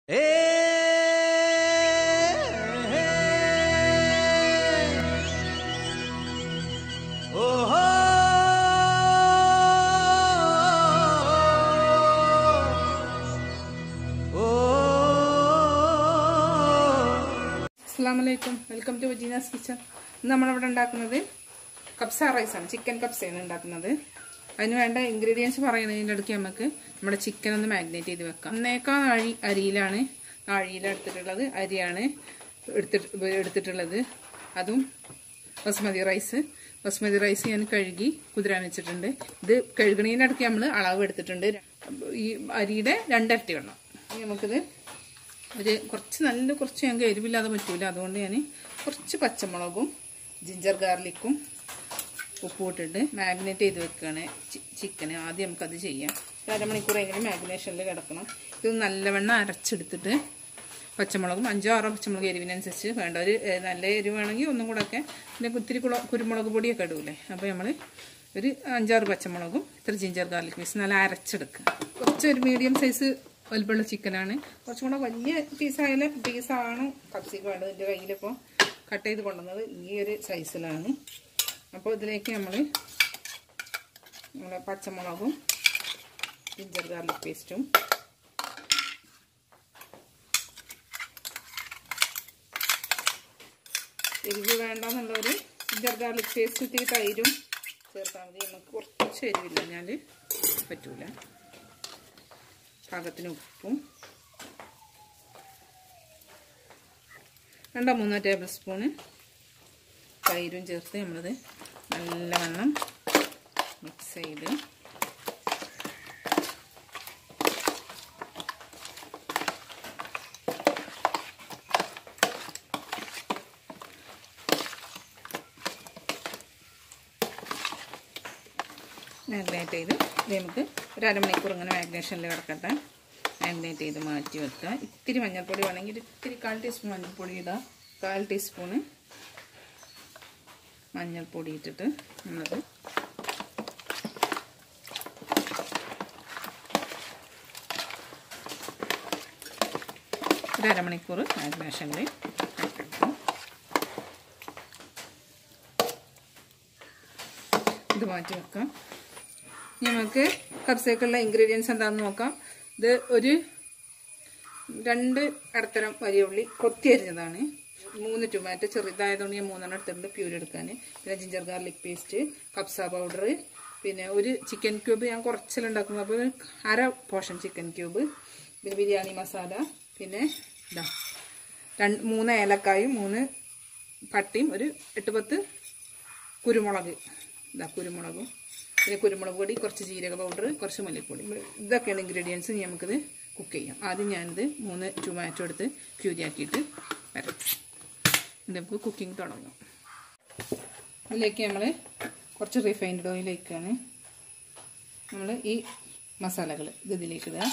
അസ്സാമലൈക്കും welcome to വജീനാസ് kitchen ഇന്ന് നമ്മളിവിടെ ഉണ്ടാക്കുന്നത് കപ്സ റൈസാണ് ചിക്കൻ കപ്സയാണ് ഉണ്ടാക്കുന്നത് അതിന് വേണ്ട ഇൻഗ്രീഡിയൻസ് പറയുന്നതിൻ്റെ ഇടയ്ക്ക് നമുക്ക് നമ്മുടെ ചിക്കൻ ഒന്ന് മാഗ്നേറ്റ് ചെയ്ത് വെക്കാം ഒന്നേക്കാൾ അഴി അരിയിലാണ് അഴിയിൽ എടുത്തിട്ടുള്ളത് അരിയാണ് എടുത്തിട്ട് എടുത്തിട്ടുള്ളത് അതും ബസ്മതി റൈസ് ബസ്മതി റൈസ് ഞാൻ കഴുകി കുതിരാൻ വെച്ചിട്ടുണ്ട് ഇത് കഴുകണീൻ്റെ ഇടയ്ക്ക് നമ്മൾ അളവ് എടുത്തിട്ടുണ്ട് ഈ അരിയുടെ രണ്ടരട്ടി വെള്ളം ഇനി നമുക്കിത് ഒരു കുറച്ച് നല്ല കുറച്ച് ഞങ്ങൾക്ക് എരിവില്ലാതെ പറ്റൂല അതുകൊണ്ട് ഞാൻ കുറച്ച് പച്ചമുളകും ജിഞ്ചർ ഗാർലിക്കും ഉപ്പും ഇട്ടിട്ട് മാഗ്നേറ്റ് ചെയ്ത് വെക്കുകയാണ് ചിക്കന് ആദ്യം നമുക്കത് ചെയ്യാം ഒരു അരമണിക്കൂർ എങ്ങനെ മാഗ്നേഷനിൽ കിടക്കണം ഇത് നല്ലവണ്ണം അരച്ചെടുത്തിട്ട് പച്ചമുളകും അഞ്ചോ ആറോ പച്ചമുളക് എരിവിനനുസരിച്ച് വേണ്ട ഒരു നല്ല എരിവ് വേണമെങ്കിൽ ഒന്നും കൂടെ ഒക്കെ പിന്നെ ഒത്തിരി കുള കുരുമുളക് പൊടിയൊക്കെ ഇടൂലേ അപ്പോൾ നമ്മൾ ഒരു അഞ്ചാറ് പച്ചമുളകും ഇത്ര ജിഞ്ചർ ഗാർലിക് പീസ് നല്ല അരച്ചെടുക്കുക കുറച്ചൊരു മീഡിയം സൈസ് വലുപ്പമുള്ള ചിക്കനാണ് കുറച്ചും കൂടെ വലിയ പീസായാലും പീസാണ് കപ്സിക്ക് വേണ്ടത് എൻ്റെ കയ്യിലിപ്പോൾ കട്ട് ചെയ്ത് കൊണ്ടുവന്നത് ഈ ഒരു സൈസിലാണ് അപ്പോൾ ഇതിലേക്ക് നമ്മൾ നമ്മുടെ പച്ചമുളകും ജിഞ്ചർ ഗാർലിക് പേസ്റ്റും എരിവ് വേണ്ടെന്നുള്ളവർ ജിഞ്ചർ ഗാർലിക് പേസ്റ്റ് ഇത്തിരി തൈരും ചേർത്താൽ മതി നമുക്ക് കുറച്ച് എരിവില്ല ഞാൻ പറ്റൂല പാകത്തിന് ഉപ്പും രണ്ടോ മൂന്നോ ടേബിൾ സ്പൂണ് തൈരും ചേർത്ത് നമ്മളത് നല്ലവണ്ണം മിക്സ് ചെയ്ത് മാഗ്നേറ്റ് ചെയ്ത് ഇത് നമുക്ക് ഒരു അരമണിക്കൂർ ഇങ്ങനെ മാഗ്നേഷനിൽ കിടക്കട്ടെ മാഗ്നേറ്റ് ചെയ്ത് മാറ്റി വെക്കുക ഇത്തിരി മഞ്ഞൾപ്പൊടി വേണമെങ്കിൽ ഇത്തിരി കാൽ ടീസ്പൂൺ മഞ്ഞൾപ്പൊടി ഇടാം കാൽ ടീസ്പൂണ് മഞ്ഞൾപ്പൊടി ഇട്ടിട്ട് നമ്മളത് ഒരു അരമണിക്കൂർ മാഗ്നേഷനിൽ ഇത് മാറ്റി വെക്കാം നമുക്ക് കപ്സേക്കുള്ള ഇൻഗ്രീഡിയൻസ് എന്താണെന്ന് നോക്കാം ഇത് ഒരു രണ്ട് ഇടത്തരം വലിയ ഉള്ളി കൊത്തി അരിഞ്ഞതാണ് മൂന്ന് ടൊമാറ്റോ ചെറുതായതുകൊണ്ട് ഞാൻ മൂന്നെണ്ണം എടുത്തിട്ടുണ്ട് പ്യൂരി എടുക്കാൻ പിന്നെ ജിഞ്ചർ ഗാർലിക് പേസ്റ്റ് കപ്സ പൗഡർ പിന്നെ ഒരു ചിക്കൻ ക്യൂബ് ഞാൻ കുറച്ചിലുണ്ടാക്കുന്നത് അപ്പോൾ അര പോർഷൻ ചിക്കൻ ക്യൂബ് പിന്നെ ബിരിയാണി മസാല പിന്നെ ഇതാ രണ്ട് മൂന്ന് ഏലക്കായും മൂന്ന് പട്ടിയും ഒരു എട്ട് പത്ത് കുരുമുളക് ഇതാ കുരുമുളകും പിന്നെ കുരുമുളക് പൊടി കുറച്ച് ജീരക പൗഡർ കുറച്ച് മല്ലിപ്പൊടി ഇതൊക്കെയാണ് ഇൻഗ്രീഡിയൻസ് നമുക്കിത് കുക്ക് ചെയ്യാം ആദ്യം ഞാനിത് മൂന്ന് ടൊമാറ്റോ എടുത്ത് ക്യൂരിയാക്കിയിട്ട് വരാം നമുക്ക് കുക്കിംഗ് തുടങ്ങാം ഇതിലേക്ക് നമ്മൾ കുറച്ച് റിഫൈൻഡ് ഓയിലേക്കാണ് നമ്മൾ ഈ മസാലകൾ ഇത് ഇതിലേക്ക് ഇടുക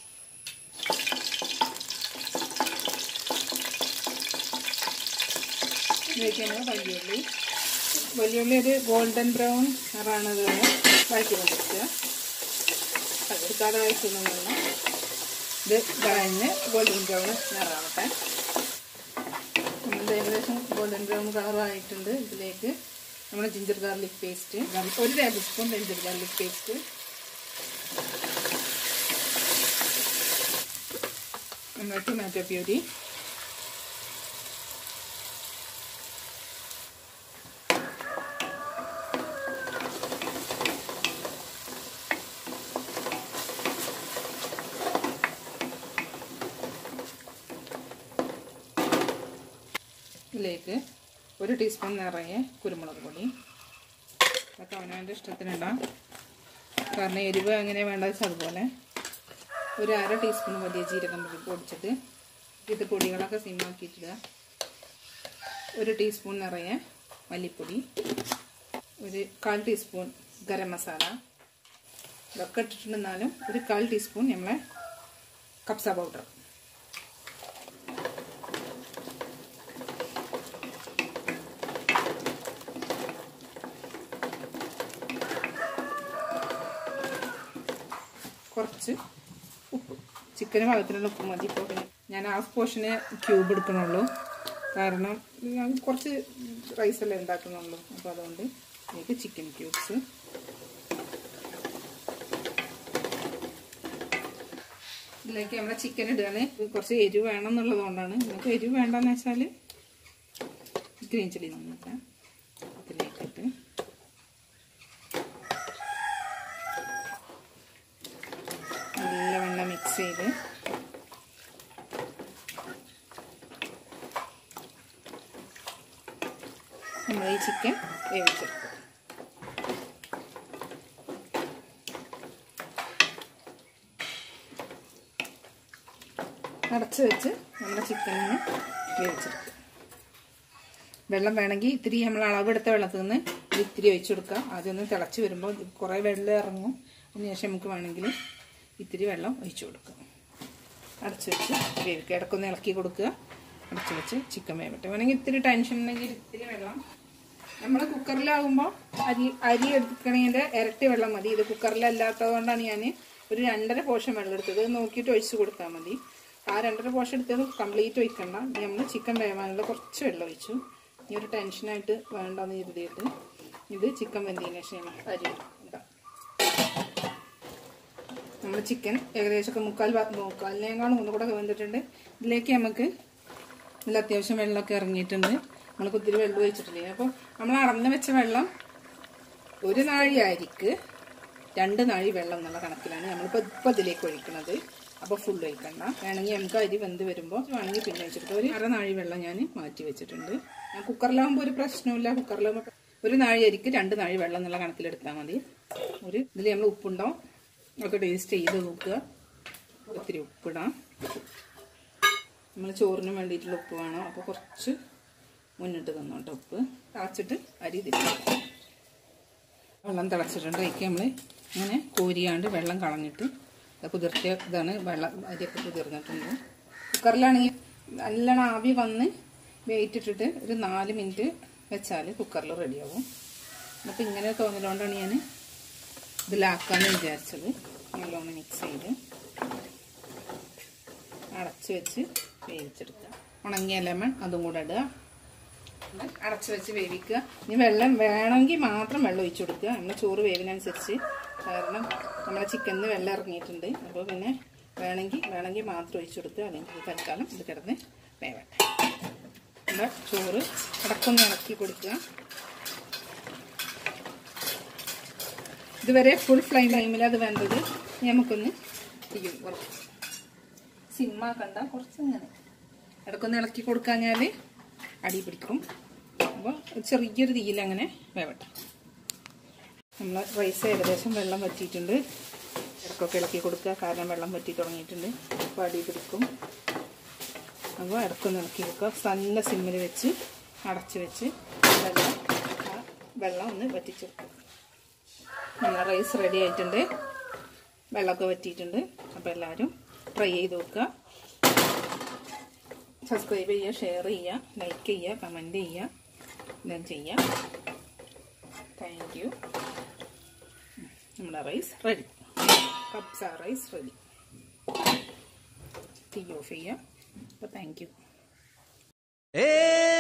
ഇതിലേക്ക് നമ്മൾ വലിയുള്ളി വലിയുള്ളി ഒരു ഗോൾഡൻ ബ്രൗൺ നിറാണത് വഴറ്റി കൊടുക്കുക എടുക്കാതെ വഴറ്റുന്ന വേണം ഇത് കഴിഞ്ഞ് ഗോൾഡൻ ബ്രൗൺ നിറാവട്ടെ നമ്മൾ ഏകദേശം ഗോൾഡൻ ബ്രൗൺ കളറായിട്ടുണ്ട് ഇതിലേക്ക് നമ്മുടെ ജിഞ്ചർ ഗാർലിക് പേസ്റ്റ് ഒരു tablespoon ginger garlic paste നമ്മുടെ ടൊമാറ്റോ പ്യൂരി ഇതിലേക്ക് ഒരു ടീസ്പൂൺ നിറയെ കുരുമുളക് പൊടി അതൊക്കെ അവനവൻ്റെ ഇഷ്ടത്തിനിടാം കാരണം എരിവ് എങ്ങനെ വേണ്ടത് വെച്ചാൽ അതുപോലെ ഒരു അര ടീസ്പൂൺ വലിയ ജീരകം പൊടിച്ചിട്ട് ഇത് പൊടികളൊക്കെ സിമ്മാക്കിയിട്ടിടുക ഒരു ടീസ്പൂൺ നിറയെ മല്ലിപ്പൊടി ഒരു കാൽ ടീസ്പൂൺ ഗരം മസാല ഇതൊക്കെ ഇട്ടിട്ടുണ്ടെന്നാലും ഒരു കാൽ ടീസ്പൂൺ നമ്മളെ കപ്സ പൗഡർ കുറച്ച് ഉപ്പ് ചിക്കന് പാകത്തിനുള്ള ഉപ്പ് മതി ഇപ്പോൾ പിന്നെ ഞാൻ ഹാഫ് പോർഷന് ക്യൂബ് എടുക്കണുള്ളൂ കാരണം ഞാൻ കുറച്ച് റൈസല്ലേ ഉണ്ടാക്കുന്നുള്ളൂ അപ്പോൾ അതുകൊണ്ട് എനിക്ക് ചിക്കൻ ക്യൂബ്സ് ഇതിലേക്ക് നമ്മുടെ ചിക്കൻ ഇടുകയാണ് കുറച്ച് എരിവ് വേണം എന്നുള്ളത് കൊണ്ടാണ് നിങ്ങൾക്ക് എരിവ് വേണ്ടെന്ന് വെച്ചാൽ ഗ്രീൻ ചില്ലി നമുക്ക് ഇതിലേക്കിട്ട് നല്ലവണ്ണം മിക്സ് ചെയ്ത് നമ്മൾ ഈ ചിക്കൻ വേവിച്ചെടുക്കും അടച്ച് വെച്ച് നമ്മുടെ ചിക്കനിന് വേവിച്ചെടുക്കും വെള്ളം വേണമെങ്കിൽ ഇത്തിരി നമ്മൾ അളവെടുത്ത വെള്ളത്തിൽ നിന്ന് ഇത്തിരി ഒഴിച്ചു കൊടുക്കുക ആദ്യം ഒന്ന് തിളച്ച് വരുമ്പോൾ കുറേ വെള്ളം ഇറങ്ങും അതിനുശേഷം നമുക്ക് വേണമെങ്കിൽ ഇത്തിരി വെള്ളം ഒഴിച്ചു കൊടുക്കുക അടച്ച് വെച്ച് വേവിക്കുക ഇടക്കൊന്ന് ഇളക്കി കൊടുക്കുക അടച്ച് വെച്ച് ചിക്കൻ വേവട്ടെ വേണമെങ്കിൽ ഇത്തിരി ടെൻഷൻ ഉണ്ടെങ്കിൽ ഇത്തിരി വെള്ളം നമ്മൾ കുക്കറിലാകുമ്പോൾ അരി അരി എടുക്കണതിൻ്റെ ഇരട്ടി വെള്ളം മതി ഇത് കുക്കറിലല്ലാത്തത് കൊണ്ടാണ് ഞാൻ ഒരു രണ്ടര പോർഷൻ വെള്ളം എടുത്തത് നോക്കിയിട്ട് ഒഴിച്ച് കൊടുത്താൽ മതി ആ രണ്ടര പോർഷൻ എടുത്തത് കംപ്ലീറ്റ് ഒഴിക്കണ്ട നമ്മൾ ചിക്കൻ വേവാനുള്ള കുറച്ച് വെള്ളം ഒഴിച്ചു ഈ ഒരു ടെൻഷനായിട്ട് വേണ്ടെന്ന് കരുതിയിട്ട് ഇത് ചിക്കൻ വെന്തതിന് ശേഷം അരി ഇടാം നമ്മൾ ചിക്കൻ ഏകദേശമൊക്കെ മുക്കാൽ മുക്കാലിനേക്കാളും ഒന്നുകൂടെ വെന്തിട്ടുണ്ട് ഇതിലേക്ക് നമുക്ക് ഇതിൽ അത്യാവശ്യം വെള്ളമൊക്കെ ഇറങ്ങിയിട്ടുണ്ട് നമ്മൾ ഒത്തിരി വെള്ളം ഒഴിച്ചിട്ടില്ലേ അപ്പോൾ നമ്മൾ അടന്ന് വെച്ച വെള്ളം ഒരു നാഴി അരിക്ക് രണ്ട് നാഴി വെള്ളം എന്നുള്ള കണക്കിലാണ് നമ്മളിപ്പോൾ ഇപ്പോൾ ഇതിലേക്ക് ഒഴിക്കുന്നത് അപ്പോൾ ഫുൾ ഒഴിക്കണ്ട വേണമെങ്കിൽ നമുക്ക് അരി വെന്ത് വരുമ്പോൾ വേണമെങ്കിൽ പിന്നെ വെച്ചിട്ട് ഒരു അര നാഴി വെള്ളം ഞാൻ മാറ്റി വെച്ചിട്ടുണ്ട് ഞാൻ കുക്കറിലാകുമ്പോൾ ഒരു പ്രശ്നമില്ല കുക്കറിലാകുമ്പോൾ ഒരു നാഴി അരിക്ക് രണ്ട് നാഴി വെള്ളം എന്നുള്ള കണക്കിലെടുത്താൽ മതി ഒരു ഇതിൽ നമ്മൾ ഉപ്പുണ്ടോ ഒക്കെ ടേസ്റ്റ് ചെയ്ത് നോക്കുക ഒത്തിരി ഉപ്പിടാം നമ്മൾ ചോറിന് വേണ്ടിയിട്ടുള്ള ഉപ്പ് വേണം അപ്പോൾ കുറച്ച് മുന്നിട്ട് തന്നോട്ടെ ഉപ്പ് തിളച്ചിട്ട് അരി തിരിച്ചു വെള്ളം തിളച്ചിട്ടുണ്ട് അതിലേക്ക് നമ്മൾ ഇങ്ങനെ കോരിയാണ്ട് വെള്ളം കളഞ്ഞിട്ട് കുതിർത്തിയ ഇതാണ് വെള്ളം അരിയൊക്കെ കുതിർന്നിട്ടുണ്ട് കുക്കറിലാണെങ്കിൽ നല്ലോണം ആവി വന്ന് വെയിറ്റ് ഇട്ടിട്ട് ഒരു നാല് മിനിറ്റ് വെച്ചാൽ കുക്കറിൽ റെഡിയാവും അപ്പോൾ ഇങ്ങനെ തോന്നലുകൊണ്ടാണ് ഞാൻ ഇതിലാക്കാമെന്ന് വിചാരിച്ചത് നല്ലോണം മിക്സ് ചെയ്ത് അടച്ച് വെച്ച് വേവിച്ചെടുക്കുക ഉണങ്ങിയ ലെമൺ അതും കൂടെ ഇടുക അടച്ച് വെച്ച് വേവിക്കുക ഇനി വെള്ളം വേണമെങ്കിൽ മാത്രം വെള്ളം ഒഴിച്ചു കൊടുക്കുക നമ്മൾ ചോറ് വേവിനനുസരിച്ച് കാരണം നമ്മളെ ചിക്കനിൽ വെള്ളം ഇറങ്ങിയിട്ടുണ്ട് അപ്പോൾ പിന്നെ വേണമെങ്കിൽ വേണമെങ്കിൽ മാത്രം ഒഴിച്ചു കൊടുക്കുക അല്ലെങ്കിൽ തൽക്കാലം ഇത് കിടന്ന് വേവട്ടെ നമ്മുടെ ചോറ് അടക്കൊന്ന് ഇളക്കി കൊടുക്കുക ഇതുവരെ ഫുൾ ഫ്ലെയിം ടൈമിൽ അത് വെന്തത് നമുക്കൊന്ന് തീയും കുറച്ച് സിമ്മാക്കണ്ട കുറച്ച് ഇങ്ങനെ ഇടക്കൊന്ന് ഇളക്കി കൊടുക്കാഞ്ഞാൽ അടി പിടിക്കും അപ്പോൾ ചെറിയൊരു തീയിൽ അങ്ങനെ വേവട്ടെ നമ്മൾ റൈസ് ഏകദേശം വെള്ളം വറ്റിയിട്ടുണ്ട് ഇടക്കൊക്കെ ഇളക്കി കൊടുക്കുക കാരണം വെള്ളം വറ്റി തുടങ്ങിയിട്ടുണ്ട് അപ്പോൾ അടി പിടിക്കും അപ്പോൾ ഇടക്കൊന്ന് ഇളക്കി വെക്കുക നല്ല സിമ്മിൽ വെച്ച് അടച്ച് വെച്ച് വെള്ളം ആ വെള്ളം ഒന്ന് വറ്റിച്ചെടുക്കും നമ്മളെ റൈസ് റെഡി ആയിട്ടുണ്ട് വെള്ളമൊക്കെ വറ്റിയിട്ടുണ്ട് അപ്പോൾ എല്ലാവരും ട്രൈ ചെയ്ത് നോക്കുക സബ്സ്ക്രൈബ് ചെയ്യുക ഷെയർ ചെയ്യുക ലൈക്ക് ചെയ്യുക കമൻറ്റ് ചെയ്യുക എല്ലാം ചെയ്യുക താങ്ക് യു നമ്മുടെ റൈസ് റെഡി കപ്സ റൈസ് റെഡി തീ ഓഫ് ചെയ്യുക അപ്പോൾ താങ്ക് യു Hey!